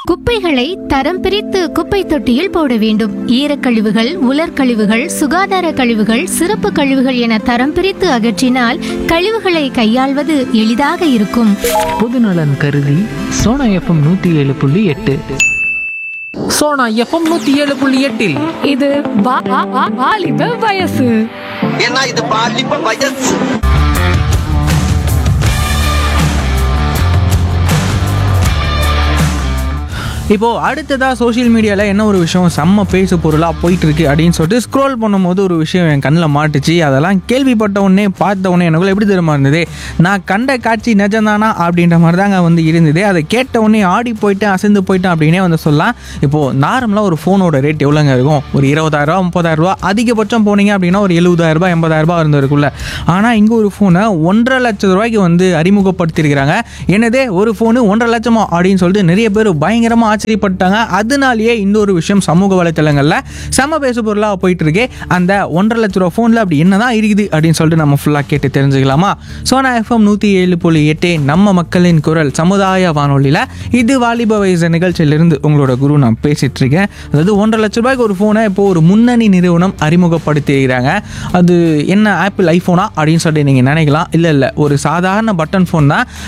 குப்பைகளை தரம் பிரித்து குப்பை தொட்டியில் போட வேண்டும் ஈரக்கழிவுகள் உலர்கழிவுகள் சுகாதார கழிவுகள் சிறப்பு கழிவுகள் என தரம் பிரித்து அகற்றினால் கழிவுகளை கையாள்வது எளிதாக இருக்கும் பொதுநலன் கருதி சோனா எஃப்எம் நூற்றி ஏழு புள்ளி எட்டு சோனா எஃப்எம் நூற்றி ஏழு புள்ளி எட்டில் இது வா- வா- வா- வாலிப வயசு ஏன்னா இது பாலிப்ப வயசு இப்போ அடுத்ததா சோஷியல் மீடியாவில் என்ன ஒரு விஷயம் செம்ம பேசு பொருளாக போயிட்டு இருக்கு அப்படின்னு சொல்லிட்டு ஸ்க்ரோல் பண்ணும்போது ஒரு விஷயம் என் கண்ணில் மாட்டுச்சு அதெல்லாம் கேள்விப்பட்ட உடனே பார்த்த உடனே எனக்குள்ள எப்படி தெரியுமா இருந்தது நான் கண்ட காட்சி நிஜம்தானா அப்படின்ற மாதிரி தாங்க வந்து இருந்தது அதை கேட்ட உடனே ஆடி போயிட்டேன் அசந்து போயிட்டேன் அப்படின்னே வந்து சொல்லலாம் இப்போது நார்மலாக ஒரு ஃபோனோட ரேட் எவ்வளோங்க இருக்கும் ஒரு இருபதாயிரரூவா முப்பதாயிரரூவா அதிகபட்சம் போனீங்க அப்படின்னா ஒரு எழுபதாயிரரூபா எண்பதாயிரரூபா இருந்திருக்குல்ல ஆனால் இங்கே ஒரு ஃபோனை ஒன்றரை லட்சம் ரூபாய்க்கு வந்து அறிமுகப்படுத்தியிருக்கிறாங்க என்னதே ஒரு ஃபோனு ஒன்றரை லட்சமா அப்படின்னு சொல்லிட்டு நிறைய பேர் பயங்கரமாக ஆச்சரியப்பட்டாங்க அதனாலேயே இந்த ஒரு விஷயம் சமூக வலைத்தளங்களில் செம பேசு பொருளாக போயிட்டு இருக்கே அந்த ஒன்றரை லட்ச ரூபா ஃபோனில் அப்படி என்னதான் இருக்குது அப்படின்னு சொல்லிட்டு நம்ம ஃபுல்லாக கேட்டு தெரிஞ்சுக்கலாமா சோனா எஃப்எம் நூற்றி ஏழு புள்ளி எட்டு நம்ம மக்களின் குரல் சமுதாய வானொலியில் இது வாலிப வயசு நிகழ்ச்சியிலிருந்து உங்களோட குரு நான் பேசிட்டு இருக்கேன் அதாவது ஒன்றரை லட்ச ரூபாய்க்கு ஒரு ஃபோனை இப்போ ஒரு முன்னணி நிறுவனம் அறிமுகப்படுத்தியிருக்கிறாங்க அது என்ன ஆப்பிள் ஐஃபோனா அப்படின்னு சொல்லிட்டு நீங்கள் நினைக்கலாம் இல்லை இல்லை ஒரு சாதாரண பட்டன் ஃபோன் தான்